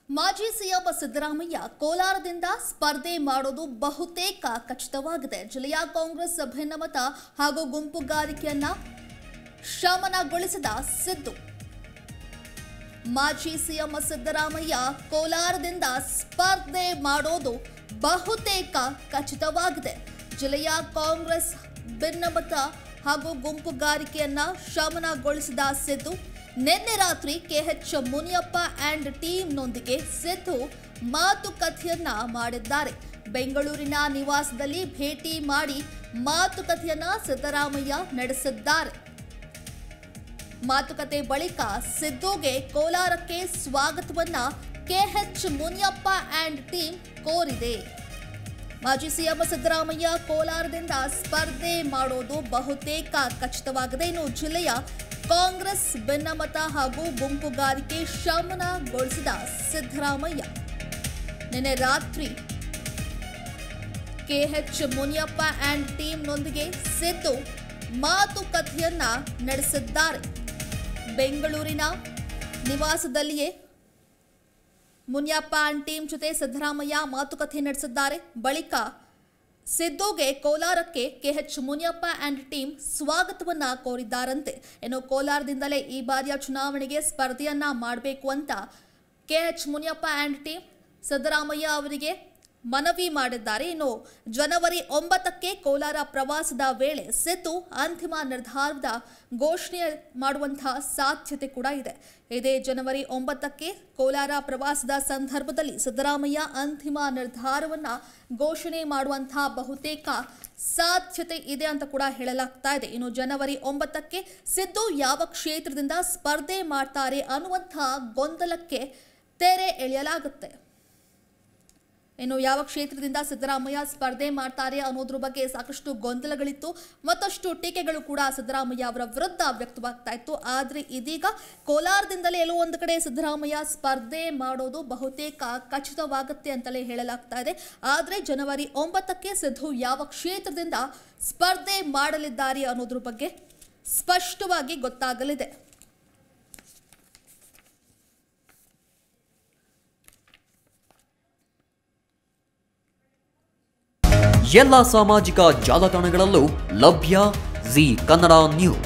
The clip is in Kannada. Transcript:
ಮಾಜಿ ಸಿಎಂ ಸಿದ್ದರಾಮಯ್ಯ ಕೋಲಾರದಿಂದ ಸ್ಪರ್ಧೆ ಮಾಡೋದು ಬಹುತೇಕ ಖಚಿತವಾಗಿದೆ ಜಿಲ್ಲೆಯ ಕಾಂಗ್ರೆಸ್ ಭಿನ್ನಮತ ಹಾಗೂ ಗುಂಪುಗಾರಿಕೆಯನ್ನ ಶಮನಗೊಳಿಸಿದ ಸಿದ್ದು ಮಾಜಿ ಸಿಎಂ ಸಿದ್ದರಾಮಯ್ಯ ಕೋಲಾರದಿಂದ ಸ್ಪರ್ಧೆ ಮಾಡೋದು ಬಹುತೇಕ ಖಚಿತವಾಗಿದೆ ಜಿಲ್ಲೆಯ ಕಾಂಗ್ರೆಸ್ ಭಿನ್ನಮತ ಹಾಗೂ ಗುಂಪುಗಾರಿಕೆಯನ್ನ ಶಮನಗೊಳಿಸಿದ ಸಿದ್ದು ನಿನ್ನೆ ರಾತ್ರಿ ಕೆಎಚ್ ಮುನಿಯಪ್ಪ ಅಂಡ್ ಟೀಮ್ನೊಂದಿಗೆ ಸಿದ್ದು ಮಾತುಕತೆಯನ್ನ ಮಾಡಿದ್ದಾರೆ ಬೆಂಗಳೂರಿನ ನಿವಾಸದಲ್ಲಿ ಭೇಟಿ ಮಾಡಿ ಮಾತುಕತೆಯನ್ನ ಸಿದ್ದರಾಮಯ್ಯ ನಡೆಸಿದ್ದಾರೆ ಮಾತುಕತೆ ಬಳಿಕ ಸಿದ್ದುಗೆ ಕೋಲಾರಕ್ಕೆ ಸ್ವಾಗತವನ್ನ ಕೆಎಚ್ ಮುನಿಯಪ್ಪ ಅಂಡ್ ಟೀಮ್ ಕೋರಿದೆ ಮಾಜಿ ಸಿಎಂ ಸಿದ್ದರಾಮಯ್ಯ ಕೋಲಾರದಿಂದ ಸ್ಪರ್ಧೆ ಮಾಡೋದು ಬಹುತೇಕ ಖಚಿತವಾಗಿದೆ ಇನ್ನು ಜಿಲ್ಲೆಯ ಕಾಂಗ್ರೆಸ್ ಭಿನ್ನಮತ ಹಾಗೂ ಗುಂಪುಗಾರಿಕೆ ಶಮನಗೊಳಿಸಿದ ಸಿದ್ದರಾಮಯ್ಯ ನಿನ್ನೆ ರಾತ್ರಿ ಕೆಎಚ್ ಮುನಿಯಪ್ಪ ಅಂಡ್ ಟೀಮ್ನೊಂದಿಗೆ ಸಿದ್ದು ಮಾತುಕತೆಯನ್ನ ನಡೆಸಿದ್ದಾರೆ ಬೆಂಗಳೂರಿನ ನಿವಾಸದಲ್ಲಿಯೇ ಮುನಿಯಪ್ಪ ಅಂಡ್ ಟೀಮ್ ಜೊತೆ ಸಿದ್ದರಾಮಯ್ಯ ಮಾತುಕತೆ ನಡೆಸಿದ್ದಾರೆ ಬಳಿಕ ಸಿದ್ದುಗೆ ಕೋಲಾರಕ್ಕೆ ಕೆಎಚ್ ಮುನಿಯಪ್ಪ ಅಂಡ್ ಟೀಮ್ ಸ್ವಾಗತವನ್ನ ಕೋರಿದ್ದಾರಂತೆ ಇನ್ನು ಕೋಲಾರದಿಂದಲೇ ಈ ಬಾರಿಯ ಚುನಾವಣೆಗೆ ಸ್ಪರ್ಧೆಯನ್ನ ಮಾಡಬೇಕು ಅಂತ KH Muniyappa and team Siddaramaiah ಅವರಿಗೆ ಮನವಿ ಮಾಡಿದ್ದಾರೆ ಇನ್ನು ಜನವರಿ ಒಂಬತ್ತಕ್ಕೆ ಕೋಲಾರ ಪ್ರವಾಸದ ವೇಳೆ ಸಿದ್ದು ಅಂತಿಮ ನಿರ್ಧಾರದ ಘೋಷಣೆ ಮಾಡುವಂತಹ ಸಾಧ್ಯತೆ ಕೂಡ ಇದೆ ಇದೇ ಜನವರಿ ಒಂಬತ್ತಕ್ಕೆ ಕೋಲಾರ ಪ್ರವಾಸದ ಸಂದರ್ಭದಲ್ಲಿ ಸಿದ್ದರಾಮಯ್ಯ ಅಂತಿಮ ನಿರ್ಧಾರವನ್ನ ಘೋಷಣೆ ಮಾಡುವಂತಹ ಬಹುತೇಕ ಸಾಧ್ಯತೆ ಇದೆ ಅಂತ ಕೂಡ ಹೇಳಲಾಗ್ತಾ ಇದೆ ಇನ್ನು ಜನವರಿ ಒಂಬತ್ತಕ್ಕೆ ಸಿದ್ದು ಯಾವ ಕ್ಷೇತ್ರದಿಂದ ಸ್ಪರ್ಧೆ ಮಾಡ್ತಾರೆ ಅನ್ನುವಂತಹ ಗೊಂದಲಕ್ಕೆ ತೆರೆ ಎಳೆಯಲಾಗುತ್ತೆ ಇನ್ನು ಯಾವ ಕ್ಷೇತ್ರದಿಂದ ಸಿದ್ದರಾಮಯ್ಯ ಸ್ಪರ್ಧೆ ಮಾಡ್ತಾರೆ ಅನ್ನೋದ್ರ ಬಗ್ಗೆ ಸಾಕಷ್ಟು ಗೊಂದಲಗಳಿತ್ತು ಮತ್ತಷ್ಟು ಟೀಕೆಗಳು ಕೂಡ ಸಿದ್ದರಾಮಯ್ಯ ಅವರ ವಿರುದ್ಧ ವ್ಯಕ್ತವಾಗ್ತಾ ಇತ್ತು ಆದರೆ ಇದೀಗ ಕೋಲಾರದಿಂದಲೇ ಎಲ್ಲೋ ಒಂದು ಕಡೆ ಸಿದ್ದರಾಮಯ್ಯ ಸ್ಪರ್ಧೆ ಮಾಡೋದು ಬಹುತೇಕ ಖಚಿತವಾಗುತ್ತೆ ಅಂತಲೇ ಹೇಳಲಾಗ್ತಾ ಇದೆ ಆದರೆ ಜನವರಿ ಒಂಬತ್ತಕ್ಕೆ ಸಿದ್ದು ಯಾವ ಕ್ಷೇತ್ರದಿಂದ ಸ್ಪರ್ಧೆ ಮಾಡಲಿದ್ದಾರೆ ಅನ್ನೋದ್ರ ಬಗ್ಗೆ ಸ್ಪಷ್ಟವಾಗಿ ಗೊತ್ತಾಗಲಿದೆ ಎಲ್ಲ ಸಾಮಾಜಿಕ ಜಾಲತಾಣಗಳಲ್ಲೂ ಲಭ್ಯ ಜಿ ಕನ್ನಡ ನ್ಯೂಸ್